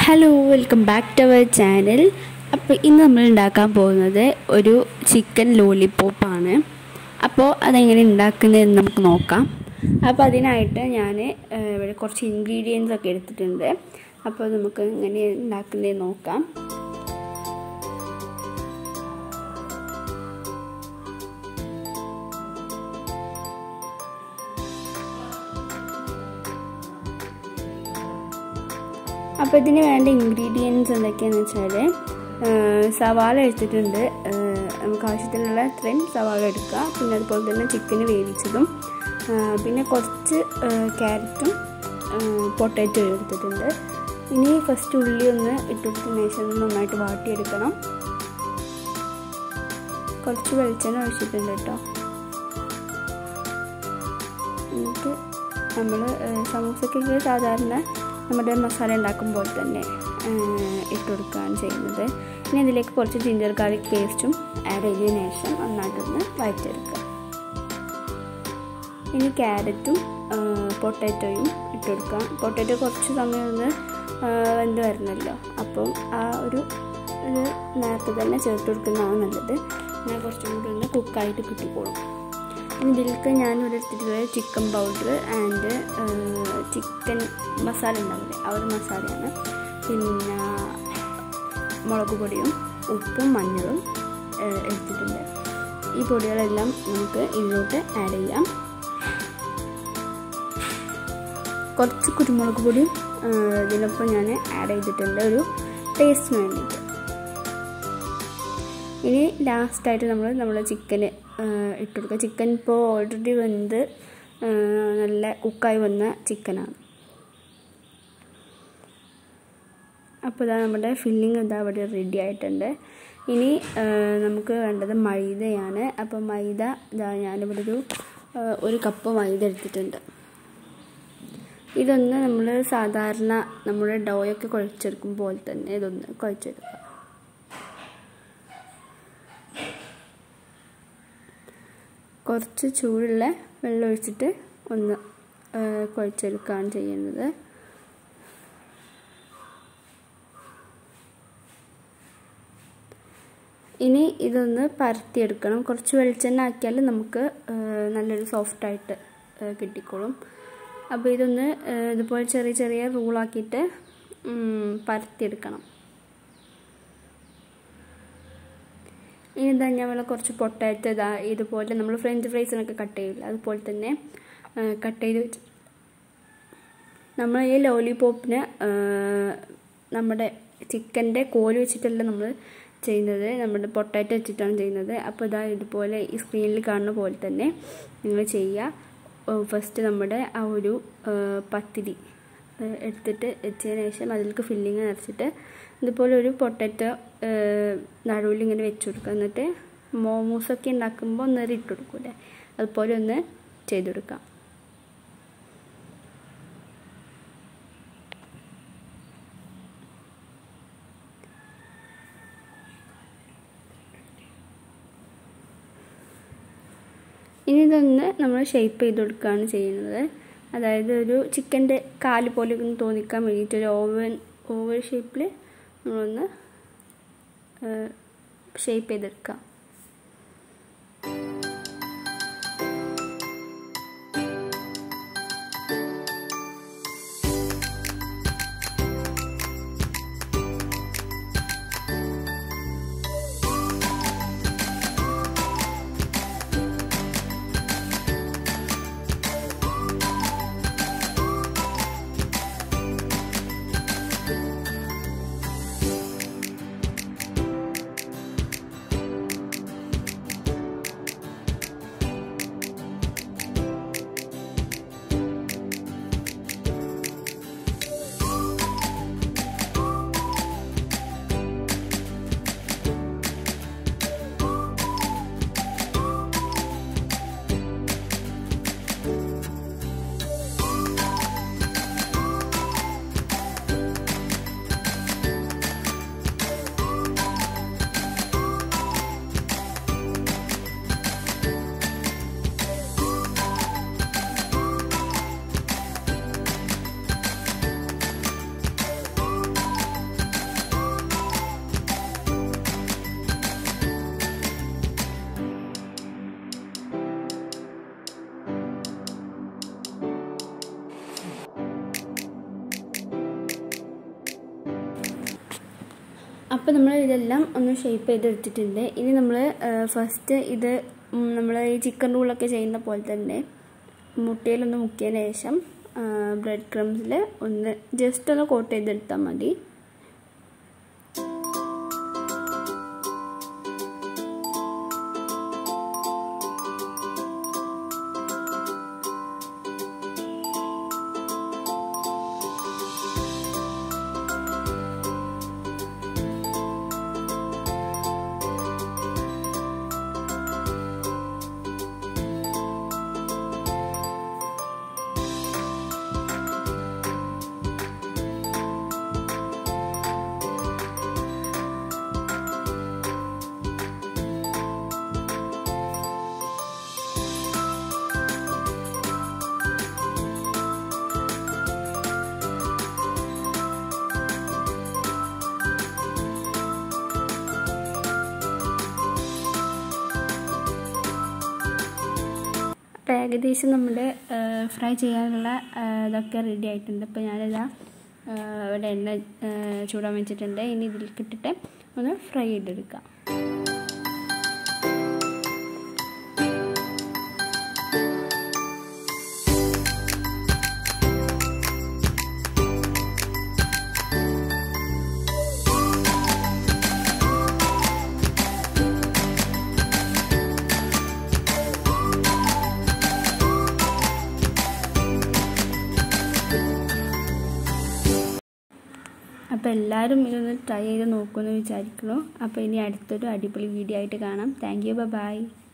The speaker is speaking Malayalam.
hello welcome back to our channel അപ്പോൾ ഇന്ന് നമ്മൾ ഉണ്ടാക്കാൻ പോകുന്നത് ഒരു ചിക്കൻ ലോലിപ്പോപ്പാണ് അപ്പോൾ അതെങ്ങനെ ഉണ്ടാക്കുന്നതെന്ന് നമുക്ക് നോക്കാം അപ്പോൾ അതിനായിട്ട് ഞാൻ ഇവിടെ കുറച്ച് ഇൻഗ്രീഡിയൻസ് ഒക്കെ എടുത്തിട്ടുണ്ട് അപ്പോൾ നമുക്ക് എങ്ങനെ ഉണ്ടാക്കുന്നതെന്ന് നോക്കാം അപ്പോൾ ഇതിന് വേണ്ട ഇൻഗ്രീഡിയൻസ് എന്തൊക്കെയാണെന്ന് വെച്ചാൽ സവാള എടുത്തിട്ടുണ്ട് നമുക്ക് ആവശ്യത്തിനുള്ള ഇത്രയും സവാള എടുക്കുക പിന്നെ അതുപോലെ തന്നെ ചിക്കന് വേവിച്ചതും പിന്നെ കുറച്ച് ക്യാരറ്റും പൊട്ടാറ്റോ എടുത്തിട്ടുണ്ട് ഇനി ഫസ്റ്റ് ഉള്ളി ഒന്ന് ഇട്ടുകൊടുത്തതിന് ശേഷം നന്നായിട്ട് വാട്ടിയെടുക്കണം കുറച്ച് വെളിച്ചെണ്ണ ഒഴിച്ചിട്ടുണ്ട് കേട്ടോ എന്നിട്ട് നമ്മൾ സമൂസക്കൊക്കെ സാധാരണ നമ്മുടെ മസാല ഉണ്ടാക്കുമ്പോൾ തന്നെ ഇട്ട് കൊടുക്കുകയാണ് ചെയ്യുന്നത് ഇനി ഇതിലേക്ക് കുറച്ച് ജിഞ്ചർ ഗാർലിക് പേസ്റ്റും ആഡ് ചെയ്തതിന് ശേഷം നന്നായിട്ടൊന്ന് വഴറ്റെടുക്കുക ഇനി ക്യാരറ്റും പൊട്ടാറ്റോയും ഇട്ട് കൊടുക്കാം പൊട്ടാറ്റോ കുറച്ച് സമയം ഒന്ന് വെന്ത് വരണമല്ലോ അപ്പം ആ ഒരു ഇത് നേരത്തെ തന്നെ ചേർത്ത് കൊടുക്കുന്നതാണ് നല്ലത് അങ്ങനെ കുറച്ചും കൂടി ഒന്ന് കുക്കായിട്ട് കിട്ടിക്കോളും ഇനി ഇതിലേക്ക് ഞാൻ ഇവിടെ എടുത്തിട്ടുള്ളത് chicken powder and chicken masala ഉണ്ടാവില്ലേ ആ ഒരു മസാലയാണ് പിന്നെ മുളക് പൊടിയും ഉപ്പും മഞ്ഞളും എടുത്തിട്ടുണ്ട് ഈ പൊടികളെല്ലാം നമുക്ക് ഇതിലോട്ട് ആഡ് ചെയ്യാം കുറച്ച് കുരുമുളക് പൊടിയും ഇതിനൊപ്പം ഞാൻ ആഡ് ചെയ്തിട്ടുണ്ട് ഒരു ടേസ്റ്റിന് വേണ്ടിയിട്ട് ഇനി ലാസ്റ്റായിട്ട് നമ്മൾ നമ്മൾ ചിക്കന് ഇട്ട് കൊടുക്കുക ചിക്കൻ ഇപ്പോൾ ഓൾറെഡി വെന്ത് നല്ല കുക്കായി വന്ന ചിക്കനാണ് അപ്പോൾ ഇതാ നമ്മുടെ ഫില്ലിങ് ഇതാ അവിടെ റെഡി ആയിട്ടുണ്ട് ഇനി നമുക്ക് വേണ്ടത് മൈദയാണ് അപ്പോൾ മൈദ ഇതാ ഞാനിവിടെ ഒരു ഒരു കപ്പ് മൈദ എടുത്തിട്ടുണ്ട് ഇതൊന്ന് നമ്മൾ സാധാരണ നമ്മുടെ ഡോയൊക്കെ കുഴച്ചെടുക്കും പോലെ തന്നെ ഇതൊന്ന് കുഴച്ചെടുക്കുക കുറച്ച് ചൂടുള്ള വെള്ളം ഒഴിച്ചിട്ട് ഒന്ന് കുഴച്ചെടുക്കുകയാണ് ചെയ്യുന്നത് ഇനി ഇതൊന്ന് പരത്തിയെടുക്കണം കുറച്ച് വെളിച്ചെണ്ണ ആക്കിയാൽ നമുക്ക് നല്ലൊരു സോഫ്റ്റായിട്ട് കിട്ടിക്കോളും അപ്പോൾ ഇതൊന്ന് ഇതുപോലെ ചെറിയ ചെറിയ റൂളാക്കിയിട്ട് പരത്തിയെടുക്കണം ഇനി ഇതാ ഞാൻ കുറച്ച് പൊട്ടാറ്റോ ഇതാ ഇതുപോലെ നമ്മൾ ഫ്രഞ്ച് ഫ്രൈസിനൊക്കെ കട്ട് ചെയ്യില്ല അതുപോലെ തന്നെ കട്ട് ചെയ്ത് വെച്ച് നമ്മൾ ഈ ലോലിപോപ്പിന് നമ്മുടെ ചിക്കൻ്റെ കോല് വെച്ചിട്ടല്ല നമ്മൾ ചെയ്യുന്നത് നമ്മുടെ പൊട്ടാറ്റോ വെച്ചിട്ടാണ് ചെയ്യുന്നത് അപ്പോൾ ഇതാ ഇതുപോലെ ഈ സ്ക്രീനിൽ കാണുന്ന പോലെ തന്നെ നിങ്ങൾ ചെയ്യുക ഫസ്റ്റ് നമ്മുടെ ആ ഒരു പത്തിരി എടുത്തിട്ട് വെച്ചതിന് ശേഷം അതിലേക്ക് ഫില്ലിങ് നിറച്ചിട്ട് ഇതുപോലെ ഒരു പൊട്ടാറ്റോ നടുവിൽ ഇങ്ങനെ വെച്ച് കൊടുക്കുക എന്നിട്ട് മോമോസൊക്കെ ഉണ്ടാക്കുമ്പോൾ ഒന്ന് ഇട്ട് കൊടുക്കൂലേ അതുപോലെ ഒന്ന് ചെയ്ത് കൊടുക്കാം ഇനി ഇതൊന്ന് നമ്മൾ ഷേപ്പ് ചെയ്ത് കൊടുക്കുകയാണ് ചെയ്യുന്നത് അതായത് ഒരു ചിക്കൻ്റെ കാല് പോലെ ഒന്ന് തോന്നിക്കാൻ വേണ്ടിയിട്ട് ഒരു ഓവൻ ഓവൽ ഷേപ്പിൽ നമ്മളൊന്ന് ഷേപ്പ് ചെയ്തെടുക്കാം അപ്പോൾ നമ്മൾ ഇതെല്ലാം ഒന്ന് ഷേപ്പ് ചെയ്തെടുത്തിട്ടുണ്ട് ഇനി നമ്മൾ ഫസ്റ്റ് ഇത് നമ്മൾ ഈ ചിക്കൻ റോളൊക്കെ ചെയ്യുന്ന പോലെ തന്നെ മുട്ടയിലൊന്ന് മുക്കിയതിന് ശേഷം ബ്രെഡ് ക്രംസിൽ ഒന്ന് ജസ്റ്റ് ഒന്ന് കോട്ട് ചെയ്തെടുത്താൽ മതി അപ്പോൾ ഏകദേശം നമ്മുടെ ഫ്രൈ ചെയ്യാനുള്ള ഇതൊക്കെ റെഡി ആയിട്ടുണ്ട് അപ്പോൾ ഞാനിതാ ഇവിടെ എണ്ണ ചൂടാൻ വെച്ചിട്ടുണ്ട് ഇനി ഇതിലേക്ക് ഇട്ടിട്ട് ഒന്ന് ഫ്രൈ ചെയ്തെടുക്കാം അപ്പോൾ എല്ലാവരും ഇതൊന്ന് ട്രൈ ചെയ്ത് നോക്കുമെന്ന് വിചാരിക്കുന്നു അപ്പോൾ ഇനി അടുത്തൊരു അടിപൊളി വീഡിയോ ആയിട്ട് കാണാം താങ്ക് യു ബൈ